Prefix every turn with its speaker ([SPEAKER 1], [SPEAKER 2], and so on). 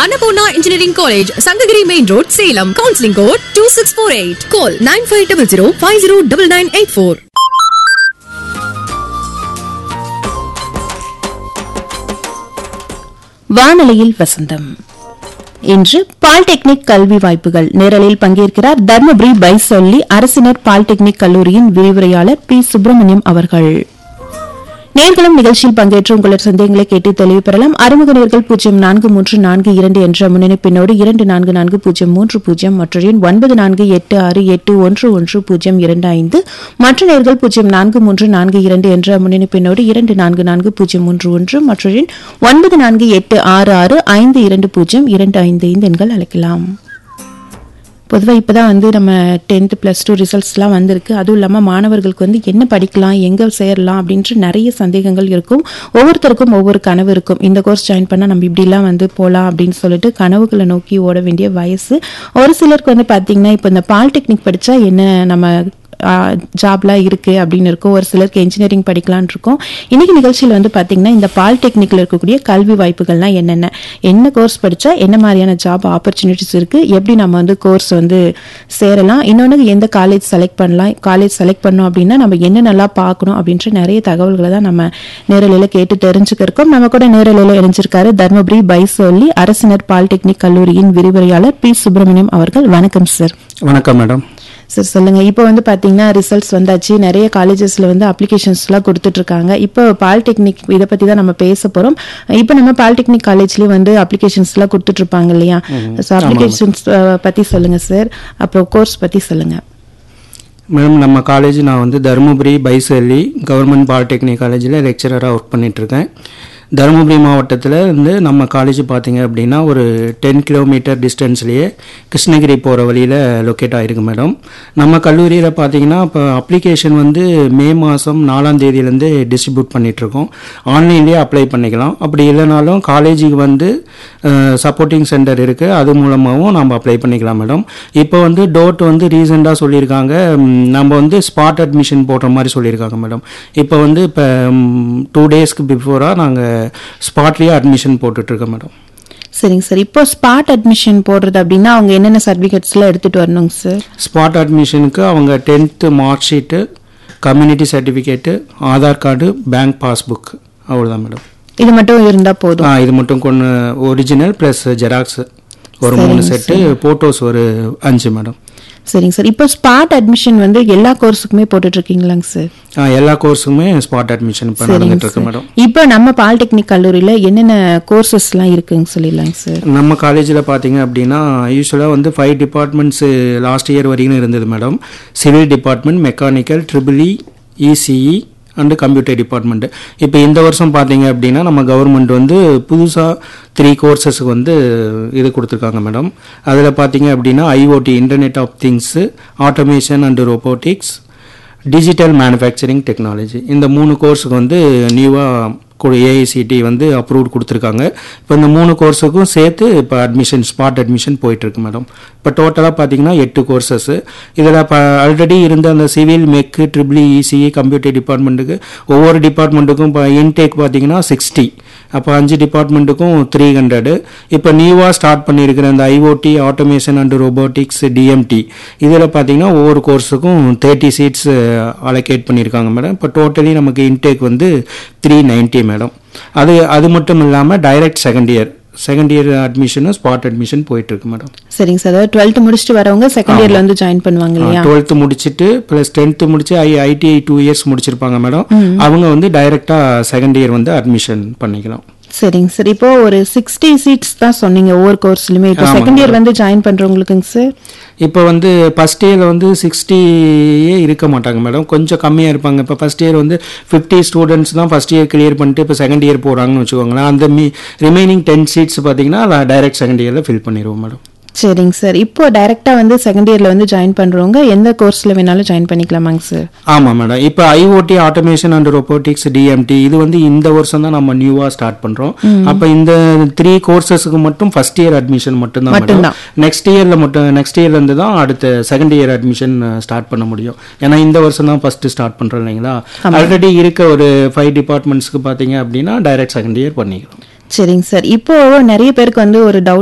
[SPEAKER 1] Annapurna Engineering College, Sangagiri Main Road, Salem. Counseling code 2648. Call 9500 509984.
[SPEAKER 2] வானொலியில் வசந்தம் இன்று polytechnic கல்வி வாய்ப்புகள் நேரலில் பங்கேற்கிறார் தர்மபுரி பைசொல்லி அரசினர் பாலிடெக்னிக் கல்லூரியின் விரிவுரையாளர் பி சுப்பிரமணியம் அவர்கள் நேர்களும் நிகழ்ச்சியில் பங்கேற்று உங்களது சந்தேகங்களை கேட்டு தெளிவு பெறலாம் அறிமுக நேர்கள் பூஜ்ஜியம் நான்கு மூன்று நான்கு இரண்டு என்ற முன்னெடுப்பினோடு இரண்டு நான்கு நான்கு பூஜ்ஜியம் மூன்று பூஜ்ஜியம் மற்றொரு எண் ஒன்பது நான்கு எட்டு ஆறு எட்டு ஒன்று ஒன்று பூஜ்ஜியம் இரண்டு ஐந்து மற்ற நேர்கள் பூஜ்ஜியம் நான்கு மூன்று நான்கு இரண்டு என்ற முன்னெடுப்பினோடு இரண்டு நான்கு நான்கு பூஜ்ஜியம் மூன்று ஒன்று மற்றொரு எண் ஒன்பது நான்கு எட்டு ஆறு ஆறு ஐந்து இரண்டு பூஜ்ஜியம் இரண்டு ஐந்து ஐந்து எண்கள் அழைக்கலாம் பொதுவாக இப்போ தான் வந்து நம்ம டென்த்து ப்ளஸ் டூ ரிசல்ட்ஸ்லாம் வந்திருக்கு அதுவும் இல்லாமல் மாணவர்களுக்கு வந்து என்ன படிக்கலாம் எங்கே சேரலாம் அப்படின்ட்டு நிறைய சந்தேகங்கள் இருக்கும் ஒவ்வொருத்தருக்கும் ஒவ்வொரு கனவு இருக்கும் இந்த கோர்ஸ் ஜாயின் பண்ணால் நம்ம இப்படிலாம் வந்து போகலாம் அப்படின்னு சொல்லிட்டு கனவுகளை நோக்கி ஓட வேண்டிய வயசு ஒரு சிலருக்கு வந்து பார்த்தீங்கன்னா இப்போ இந்த பாலிடெக்னிக் படித்தா என்ன நம்ம ஜாப்லாம் இருக்குது அப்படின்னு இருக்கும் ஒரு சிலருக்கு இன்ஜினியரிங் படிக்கலான் இருக்கும் இன்னைக்கு நிகழ்ச்சியில் வந்து பார்த்தீங்கன்னா இந்த பாலிடெக்னிக்கில் இருக்கக்கூடிய கல்வி வாய்ப்புகள்லாம் என்னென்ன என்ன கோர்ஸ் படித்தா என்ன மாதிரியான ஜாப் ஆப்பர்ச்சுனிட்டிஸ் இருக்குது எப்படி நம்ம வந்து கோர்ஸ் வந்து சேரலாம் இன்னொன்று எந்த காலேஜ் செலக்ட் பண்ணலாம் காலேஜ் செலக்ட் பண்ணோம் அப்படின்னா நம்ம என்ன நல்லா பார்க்கணும் அப்படின்ற நிறைய தகவல்களை தான் நம்ம நேரலையில் கேட்டு தெரிஞ்சுக்க இருக்கோம் நம்ம கூட நேரலையில் இணைஞ்சிருக்காரு தர்மபுரி பைசோலி அரசினர் பாலிடெக்னிக் கல்லூரியின் விரிவுரையாளர் பி சுப்பிரமணியம் அவர்கள் வணக்கம் சார்
[SPEAKER 3] வணக்கம் மேடம்
[SPEAKER 2] சார் சொல்லுங்க இப்போ வந்து பாத்தீங்கன்னா ரிசல்ட்ஸ் வந்தாச்சு நிறைய காலேஜஸ்ல வந்து அப்ளிகேஷன்ஸ்லாம் கொடுத்துட்டு இருக்காங்க இப்போ பாலிடெக்னிக் இதை பத்தி தான் நம்ம பேச போறோம் இப்போ நம்ம பாலிடெக்னிக் காலேஜ்லயும் வந்து அப்ளிகேஷன்ஸ்லாம் கொடுத்துட்டு இருப்பாங்க இல்லையா ஸோ அப்ளிகேஷன்ஸ் பத்தி சொல்லுங்க சார் அப்புறம் கோர்ஸ் பத்தி சொல்லுங்க
[SPEAKER 3] மேடம் நம்ம காலேஜ் நான் வந்து தருமபுரி பைசல்லி கவர்மெண்ட் பாலிடெக்னிக் காலேஜில் லெக்சரராக ஒர்க் பண்ணிகிட்ருக்கேன் தருமபுரி மாவட்டத்தில் வந்து நம்ம காலேஜ் பார்த்தீங்க அப்படின்னா ஒரு டென் கிலோமீட்டர் டிஸ்டன்ஸ்லேயே கிருஷ்ணகிரி போகிற வழியில் லொக்கேட் ஆகிருக்கு மேடம் நம்ம கல்லூரியில் பார்த்தீங்கன்னா இப்போ அப்ளிகேஷன் வந்து மே மாதம் நாலாம் தேதியிலேருந்து டிஸ்ட்ரிபியூட் பண்ணிகிட்ருக்கோம் ஆன்லைன்லேயே அப்ளை பண்ணிக்கலாம் அப்படி இல்லைனாலும் காலேஜுக்கு வந்து சப்போர்ட்டிங் சென்டர் இருக்குது அது மூலமாகவும் நம்ம அப்ளை பண்ணிக்கலாம் மேடம் இப்போ வந்து டோட் வந்து ரீசெண்டாக சொல்லியிருக்காங்க ம், நம்ம வந்து ஸ்பாட் அட்மிஷன் போடுற மாதிரி சொல்லியிருக்காங்க மேடம் இப்போ வந்து இப்போ டூ டேஸ்க்கு பிஃபோராக நாங்கள் ஸ்பாட்லேயே அட்மிஷன் போட்டுட்ருக்கோம் மேடம்
[SPEAKER 2] சரிங்க சார் இப்போ ஸ்பாட் அட்மிஷன் போடுறது அப்படின்னா அவங்க என்னென்ன சர்டிஃபிகேட்ஸ்லாம் எடுத்துட்டு வரணுங்க சார்
[SPEAKER 3] ஸ்பாட் அட்மிஷனுக்கு அவங்க tenth mark sheet community certificate Aadhaar card bank passbook அவ்வளோதான் மேடம்
[SPEAKER 2] இது மட்டும் இருந்தா போதும்
[SPEAKER 3] ஆ இது மட்டும் கொண்டு ஒரிஜினல் ப்ளஸ் ஜெராக்ஸ் ஒரு மூணு செட்டு ஃபோட்டோஸ் ஒரு அஞ்சு மேடம்
[SPEAKER 2] சரிங்க சார் இப்போ ஸ்பாட் அட்மிஷன் வந்து எல்லா கோர்ஸுக்குமே போட்டுட்டு இருக்கீங்களாங்க சார்
[SPEAKER 3] ஆ, எல்லா கோர்ஸுக்குமே ஸ்பாட் அட்மிஷன் இப்போ நடந்துட்டு இருக்கு மேடம்
[SPEAKER 2] இப்போ நம்ம பாலிடெக்னிக் கல்லூரியில என்னென்ன கோர்சஸ்லாம் இருக்குங்க சொல்லிடலாங்க சார்
[SPEAKER 3] நம்ம காலேஜில் பார்த்தீங்க அப்படின்னா யூஸ்வலாக வந்து ஃபைவ் டிபார்ட்மெண்ட்ஸ் லாஸ்ட் இயர் வரைக்கும் இருந்தது madam civil department mechanical triple E ECE and computer department இப்போ இந்த வருஷம் பார்த்தீங்க அப்படின்னா நம்ம கவர்மெண்ட் வந்து புதுசாக த்ரீ கோர்சஸ்க்கு வந்து இது கொடுத்துருக்காங்க மேடம் அதில் பார்த்தீங்க அப்படின்னா IOT internet of things automation and robotics digital manufacturing technology இந்த மூணு கோர்ஸுக்கு வந்து நியூவாக ஏஐசிடி வந்து அப்ரூவ்ட் கொடுத்துருக்காங்க இப்போ இந்த மூணு கோர்ஸுக்கும் சேர்த்து இப்போ அட்மிஷன் ஸ்பாட் அட்மிஷன் போயிட்டுருக்கு மேடம் இப்போ டோட்டலாக பார்த்தீங்கன்னா எட்டு கோர்சஸ்ஸு இதில் இப்போ ஆல்ரெடி இருந்த அந்த civil mech triple E ECE computer டிபார்ட்மெண்ட்டுக்கு ஒவ்வொரு டிபார்ட்மெண்ட்டுக்கும் இப்போ இன்டேக் பார்த்தீங்கன்னா சிக்ஸ்டி அப்போ அஞ்சு டிபார்ட்மெண்ட்டுக்கும் த்ரீ ஹண்ட்ரடு இப்போ நியூவாக ஸ்டார்ட் பண்ணியிருக்கிற அந்த IOT automation and robotics DMT இதில் பார்த்தீங்கன்னா ஒவ்வொரு கோர்ஸுக்கும் தேர்ட்டி சீட்ஸ் அலோகேட் பண்ணியிருக்காங்க மேடம் இப்போ டோட்டலி நமக்கு இன்டேக் வந்து த்ரீ நைன்ட்டி மேடம் அது அது மட்டும் இல்லாமல் direct second year second year அட்மிஷனும் ஸ்பாட் அட்மிஷன் போயிட்டு இருக்கு மேடம்
[SPEAKER 2] சரிங்க சார் அதாவது டுவெல்த் முடிச்சுட்டு வரவங்க செகண்ட் இயர்ல வந்து ஜாயின் பண்ணுவாங்க இல்லையா
[SPEAKER 3] டுவெல்த்து முடிச்சுட்டு ப்ளஸ் டென்த்து முடிச்சு ஐ ஐடிஐ டூ இயர்ஸ் முடிச்சிருப்பாங்க மேடம் அவங்க வந்து டைரக்டா செகண்ட் இயர் வந்து அட்மிஷன் பண்ணிக்கலாம்
[SPEAKER 2] சரிங்க சார் இப்போ ஒரு சிக்ஸ்டி சீட்ஸ் தான் சொன்னீங்க ஒவ்வொரு கோர்ஸ்லயுமே இப்போ
[SPEAKER 3] ஆமாங்க
[SPEAKER 2] செகண்ட் இயர் வந்து ஜாயின் பண்றவங்களுக்குங்க சார்
[SPEAKER 3] இப்போ வந்து ஃபஸ்ட் இயரில் வந்து சிக்ஸ்டியே இருக்க மாட்டாங்க மேடம் கொஞ்சம் கம்மியாக இருப்பாங்க இப்போ ஃபஸ்ட் இயர் வந்து ஃபிஃப்டி ஸ்டூடெண்ட்ஸ் தான் ஃபஸ்ட் இயர் கிளியர் பண்ணிட்டு இப்போ செகண்ட் இயர் போகிறாங்கன்னு வச்சுக்கோங்களேன் அந்த மீ ரிமைனிங் டென் சீட்ஸ் பார்த்தீங்கன்னா டைரக்ட் செகண்ட் இயரில் ஃபில் பண்ணிடுவோம் மேடம்
[SPEAKER 2] சரிங்க சார் இப்போ டைரக்டா வந்து செகண்ட் இயர்ல வந்து ஜாயின் பண்றவங்க எந்த கோர்ஸ்ல வேணாலும் ஜாயின் பண்ணிக்கலாமாங்க சார்
[SPEAKER 3] ஆமாம் மேடம் இப்போ IOT automation and robotics DMT இது வந்து இந்த வருஷம் தான் நம்ம நியூவாக ஸ்டார்ட் பண்ணுறோம் அப்போ இந்த த்ரீ கோர்சஸ்க்கு மட்டும் ஃபர்ஸ்ட் இயர் அட்மிஷன் மட்டும்தான் மேடம்
[SPEAKER 2] மட்டும்தான்.
[SPEAKER 3] நெக்ஸ்ட் இயரில் மட்டும் நெக்ஸ்ட் இயர்லேருந்து தான் அடுத்த செகண்ட் இயர் அட்மிஷன் ஸ்டார்ட் பண்ண முடியும் ஏன்னா இந்த வருஷம் தான் ஃபர்ஸ்ட் ஸ்டார்ட் பண்ணுறோம் இல்லைங்களா ஆல்ரெடி இருக்க ஒரு ஃபைவ் டிபார்ட்மெண்ட்ஸ்க்கு பார்த்தீங்க அப்படின்னா டைரக்ட் செகண்ட் இயர் பண்ணிக்கிறோம்
[SPEAKER 2] சரிங்க சார் இப்போ நிறைய பேருக்கு வந்து ஒரு டவுட்